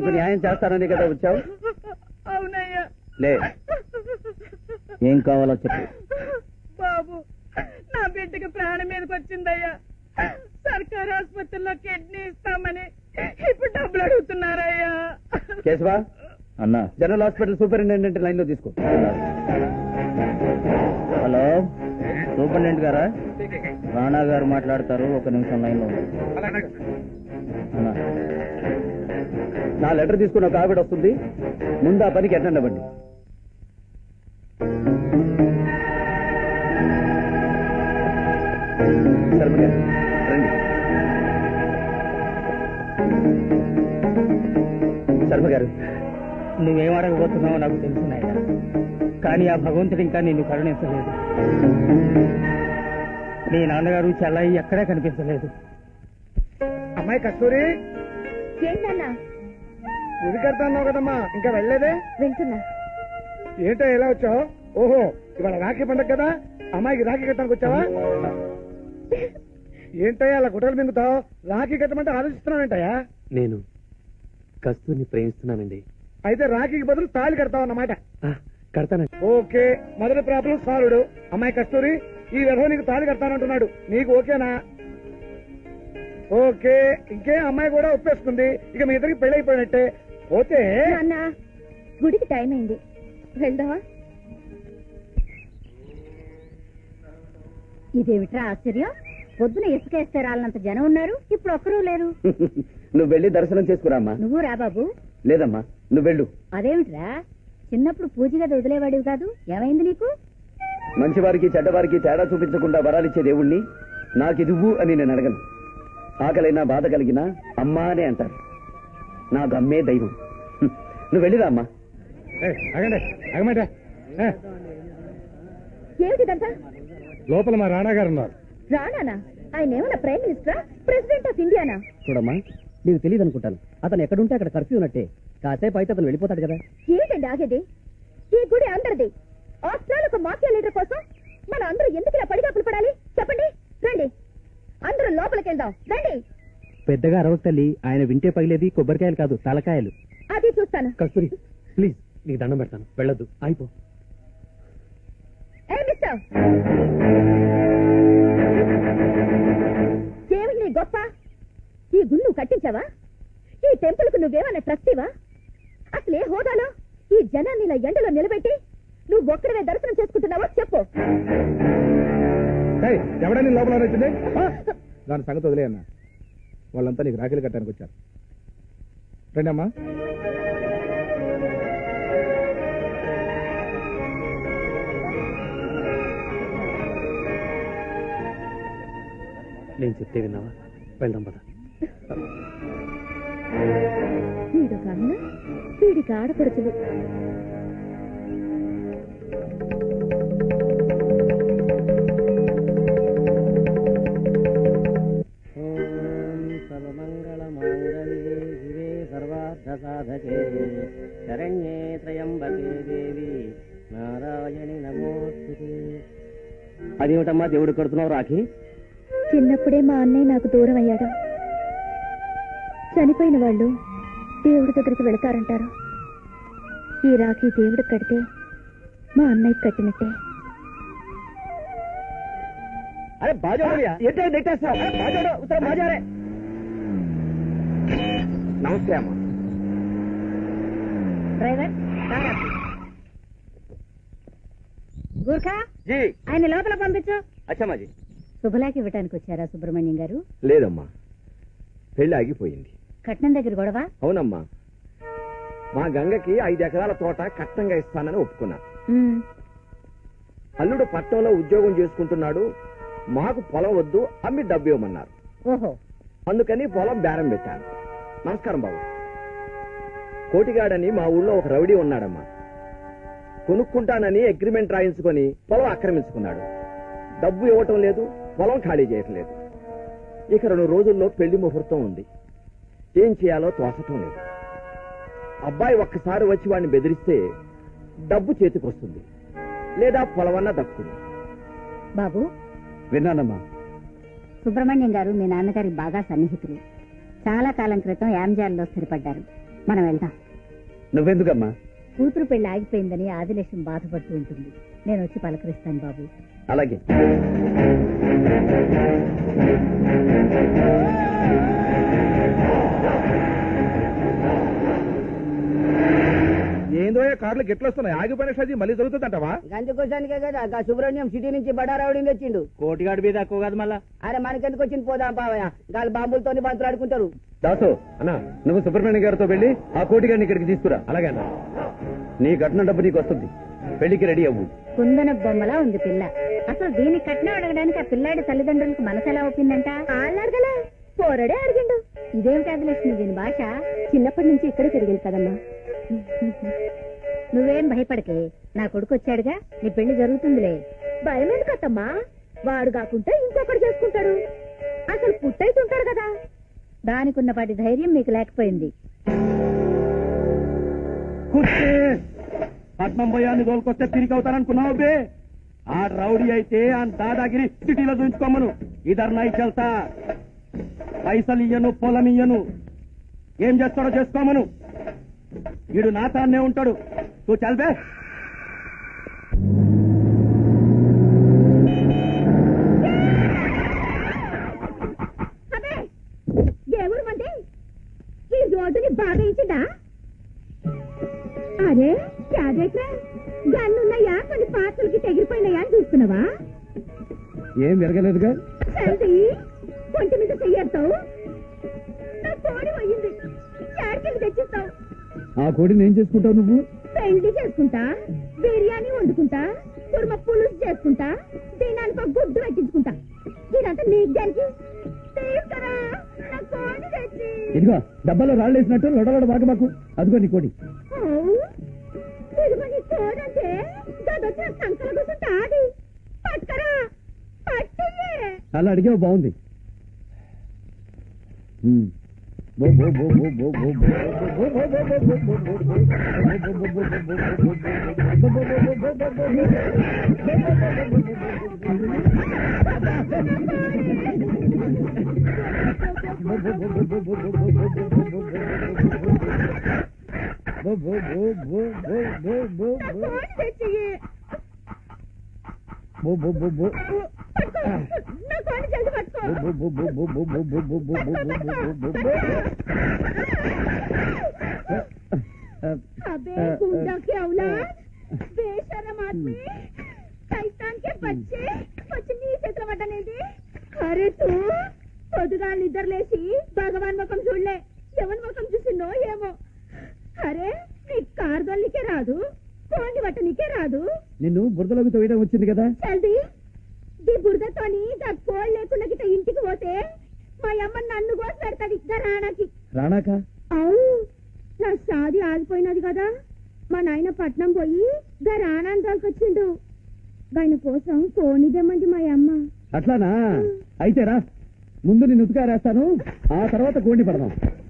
నీకు న్యాయం చేస్తానని కదా వచ్చావు అవునయ్యా లే ఏం కావాలో చెప్పు బాబు నా బిడ్డకి ప్రాణం మీదకి వచ్చిందయ్యా సర్కారు ఆసుపత్రిలో కిడ్నీ ఇస్తామని ఇప్పుడు డబ్బులు అడుగుతున్నారయ్యా కేశవా అన్నా జనరల్ హాస్పిటల్ సూపరింటెండెంట్ లైన్ లో తీసుకో హలో సూపరింటెండెంట్ గారా రాణా గారు మాట్లాడతారు ఒక నిమిషం లైన్ లో ఉండండి. అన్నా నా లెటర్ తీసుకున్న ఒక ఆవిడ వస్తుంది ముందు ఆ పనికి అటెండ్ అవ్వండి శర్మ గారు, రండి శర్మ గారు నువ్వేం అడగబోతున్నావో నాకు తెలుసున్నాయా కానీ ఆ భగవంతుడు ఇంకా నిన్ను కరుణించలేదు మీ నాన్నగారు చెల్లయ్య ఎక్కడా కనిపించలేదు అమ్మాయి కస్తూరి ఏంటన్నా గుడి కడతాన్నావు కదమ్మా ఇంకా వెళ్ళలేదే వెళ్తున్నా ఏంటో ఎలా వచ్చావు ఓహో ఇవాళ రాఖీ పండగ కదా అమ్మాయికి రాఖీ కట్టడానికి వచ్చావా ఏంటయ్యా అలా గుట్టలు మింగుతావు రాఖీ కట్టమంటే ఆలోచిస్తున్నావేంటయ్యా నేను కస్తూరిని ప్రేమిస్తున్నానండి అయితే రాఖీకి బదులు తాళి కడతావు అన్నమాట కడతానండి ఓకే మొదటి ప్రాబ్లం సాల్వ్డ్ అమ్మాయి కస్తూరి ఈ విధవ నీకు తాళి కడతానంటున్నాడు నీకు ఓకేనా ఓకే ఇంకే అమ్మాయి కూడా ఒప్పేస్తుంది ఇక మీ ఇద్దరికి పెళ్లి అయిపోయినట్టే పోతే నాన్న గుడికి టైం అయింది వెళ్దామా ఇదేమిట్రా ఆశ్చర్యం పొద్దున ఇసుక వేస్తే రాలనంత జనం ఉన్నారు ఇప్పుడు ఒక్కరూ లేరు నువ్వు వెళ్ళి దర్శనం చేసుకురామ్మా నువ్వు రా బాబు లేదమ్మా నువ్వు వెళ్ళు అదేమిట్రా చిన్నప్పుడు పూజ గది వదిలేవాడివి కాదు ఏమైంది నీకు మంచివారికి చెడ్డవారికి తేడా చూపించకుండా వరాలిచ్చే దేవుణ్ణి నాకిదివ్వు అని నేను అడగను ఆకలైనా బాధ కలిగినా అమ్మా అనే అంటారు నాకు అమ్మే దైవం హ్మ్. నువ్వు వెళ్ళిరా అమ్మా అగండి అగమాట ఏమిటిదంతా లోపల మా రాణా గారు ఉన్నారు రానానా ఆయన ఏమన్నా ప్రైమ్ మినిస్టరా ప్రెసిడెంట్ ఆఫ్ ఇండియానా చూడమ్మా నీకు తెలియదు అనుకుంటాను అతను ఎక్కడుంటే అక్కడ కర్ఫ్యూ ఉన్నట్టే కాసేపు అయితే అతను వెళ్ళిపోతాడు కదా ఏమిటండి ఆగేది ఈ గుడి అందరిది ఆస్ట్రాల్ ఒక మాఫియా లీడర్ కోసం మన అందరూ ఎందుకు ఇలా పడిగాపులు పడాలి చెప్పండి రండి అందరూ లోపలికి వెళ్దాం రండి పెద్దగా అరవకు తల్లి ఆయన వింటే పగిలేది కొబ్బరికాయలు కాదు తలకాయలు అది చూస్తాను కస్తూరి ప్లీజ్ నీకు దండం పెడతాను వెళ్ళొద్దు అయిపో ఏ మిస్టర్ ఏమి నీ గొప్ప ఈ గుళ్ళు కట్టించావా ఈ టెంపుల్ కు నువ్వేమన్నా ట్రస్టీవా అసలు ఏ హోదాలో ఈ జనాన్ని ఇలా ఎండలో నిలబెట్టి నువ్వు ఒక్కడవే దర్శనం చేసుకుంటున్నావో చెప్పు ఎవడని లోపల వచ్చింది దాని సంగతి వదిలే అన్న వాళ్ళంతా నీకు రాఖీలు కట్టడానికి వచ్చారు రండి అమ్మా నేను చెప్తే విన్నావా వెళ్దాం పద వీడొక అన్న వీడికి ఆడపడుచులు సర్వమంగళమాంగళ్యే శివే సర్వార్థ సాధకే శరణ్యే త్రయంబకే దేవి నారాయణి నమోస్తుతే అదేమిటమ్మా దేవుడు కడుతున్నావు రాఖీ చిన్నప్పుడే మా అన్నయ్య నాకు దూరం అయ్యాడు చనిపోయిన వాళ్ళు దేవుడి దగ్గరికి వెళతారంటారు ఈ రాఖీ దేవుడికి కడితే మా అన్నయ్య కట్టినట్టే అరే బాజోడు ఏంటో నెట్టేస్తావు అరే, బాజోడు ఉత్తరం బాజారే నమస్తే అమ్మా డ్రైవర్ గూర్ఖా జీ ఆయన లోపల పంపించు అచ్చమ్మాజీ శుభలాకి ఇవ్వటానికి వచ్చారా సుబ్రహ్మణ్యం గారు లేదమ్మా పెళ్లి ఆగిపోయింది కట్నం దగ్గర గొడవ అవునమ్మా మా గంగకి ఐదు ఎకరాల తోట కట్టంగా ఇస్తానని ఒప్పుకున్నా ఉమ్, అల్లుడు పట్టణంలో ఉద్యోగం చేసుకుంటున్నాడు మాకు పొలం వద్దు అమ్మి డబ్బు ఇవ్వమన్నారు ఓహో అందుకని పొలం బేరం పెట్టాను నమస్కారం బాబు కోటిగాడని మా ఊళ్ళో ఒక రౌడీ ఉన్నాడమ్మా కొనుక్కుంటానని అగ్రిమెంట్ రాయించుకొని పొలం ఆక్రమించుకున్నాడు డబ్బు ఇవ్వటం లేదు పొలం ఖాళీ చేయటం లేదు ఇక రెండు రోజుల్లో పెళ్లి ముహూర్తం ఉంది ఏం చేయాలో తోసటం లేదు అబ్బాయి ఒక్కసారి వచ్చి వాడిని బెదిరిస్తే డబ్బు చేతికొస్తుంది లేదా పొలమన్నా దక్కుతుంది బాబు విన్నానమ్మా సుబ్రహ్మణ్యం గారు మీ నాన్నగారికి బాగా సన్నిహితులు చాలా కాలం క్రితం యాంజాల్లో స్థిరపడ్డారు మనం వెళ్దాం నువ్వెందుకమ్మా కూతురు పెళ్లి ఆగిపోయిందని ఆదిలక్ష్మి బాధపడుతూ ఉంటుంది నేను వచ్చి పలకరిస్తాను బాబు అలాగే ఏందో కార్లు గిట్లు వస్తున్నాయి ఆగిపోయిన షాజీ మళ్ళీ జరుగుతుందంటవా అందుకోసానికే కదా ఆ సుబ్రహ్మణ్యం సిటీ నుంచి బడారావుడిని తెచ్చిండు కోటిగాడి మీద ఎక్కువ కాదు మళ్ళా అరే మనకెందుకు వచ్చింది పోదాం పావయ్య గాలి బాంబులతోని బంతులు ఆడుకుంటారు దాసు అన్నా నువ్వు సుబ్రహ్మణ్య గారితో వెళ్ళి ఆ కోటిగాడిని ఇక్కడికి తీసుకురా అలాగే అన్నా నీ కట్టిన డబ్బు నీకు వస్తుంది పెళ్లికి రెడీ అవ్వు కుందన బొమ్మలా ఉంది పిల్ల అసలు దీని కట్నం అడగడానికి ఆ పిల్లాడి తల్లిదండ్రులకు మనసు ఎలా ఒప్పిందంట వాళ్ళు అడగలే పోరడే అడిగిండు ఇదేమిటి ఆదిలక్ష్మి దీని భాష చిన్నప్పటి నుంచి ఇక్కడే పెరిగింది కదమ్మా నువ్వేం భయపడకే నా కొడుకు వచ్చాడుగా నీ పెళ్లి జరుగుతుందిలే భయం ఎందుకత్తమ్మా వాడు కాకుంటే ఇంకొకటి చేసుకుంటాడు అసలు పుట్టయితుంటాడు కదా దానికున్నపాటి ధైర్యం మీకు లేకపోయింది కుర్చీ పట్నం పోయాన్ని తోలుకొస్తే తిరిగి అవుతాననుకున్నావు బే ఆ రౌడీ అయితే ఆ దాదాగిరి సిటీలో చూపించుకోమను ఇద్దరు నై చెల్తా పైసలు ఇయ్యను పొలం ఇయ్యను ఏం చేస్తాడో చేసుకోమను వీడు నాతాన్నే ఉంటాడు నువ్వు చల్బే అదే దేవుడు మంది ఈ రోడ్డుని బాగా ఇచ్చిందా అరే క్యాదేట్రా గన్నున్నాయా కొన్ని పాత్రలకి తెగిపోయినాయా అని చూస్తున్నావా ఏం జరగలేదుగా చల్ది కొంచెం మీద చెయ్యొద్దావు నా కోడి పోయింది చాడికి తెచ్చిస్తావు ఆ కోడిని ఏం చేసుకుంటావు నువ్వు పెళ్లి చేసుకుంటా బిర్యానీ వండుకుంటా కుర్మ పులుసు చేసుకుంటా దినానికి ఒక గుడ్డు పెట్టించుకుంటా ఇదంతా నీకు దానికి తీసుకురా నా కోడి తెచ్చి ఇదిగో డబ్బాలో రాళ్ళు వేసినట్టు లొడలొడ బాగా మాకు అదిగో నీ కోడి ఓ, ఇదిగో నీ కోడంటే గదొచ్చిన సంకల కూర్చుంటా ఆడి పట్టుకరా పట్టుయే అలా అడిగావు బాగుంది ఉమ్. బో బో బో బో బో బో బో బో బో బో బో బో బో బో బో బో. బో బో బో బో బో బో బో నా బో. కోడి తెచ్చి బో బో బో బో. పట్టుకో నా కోడి జల్ది పట్టుకో బో బో బో బో బో బో బో బో బో బో బో బో బో బో. अबे गुंडा के औलाद बेशरम आदमी शैतान के बच्चे వచ్చి నీ చేతిలో పడ్డానేది అరే తూ పొద్దుగా నిద్ర లేచి భగవాన్ ముఖం చూడలే ఎవరి ముఖం చూసిందో ఏమో అరే నీ కారు దొల్లికే రాదు కోండి బట్ట నీకే రాదు నిన్ను బురదలోకి తోయడం వచ్చింది కదా చల్ది ఈ బురదతోని దా కోళ్ళు లేకుండా గిట్ట ఇంటికి పోతే మా అమ్మ నన్ను కోసి పెడతాది ఇంకా రానాకి రానాక అవు నా షాది ఆగిపోయినది కదా మా నాయన పట్నం పోయి గా రానాంతాలకు వచ్చిండు ఆయన కోసం కోణిదేమంది మా అమ్మ అట్లానా అయితే రా ముందు నేను ఉతికారేస్తాను ఆ తర్వాత కోండి పడదాం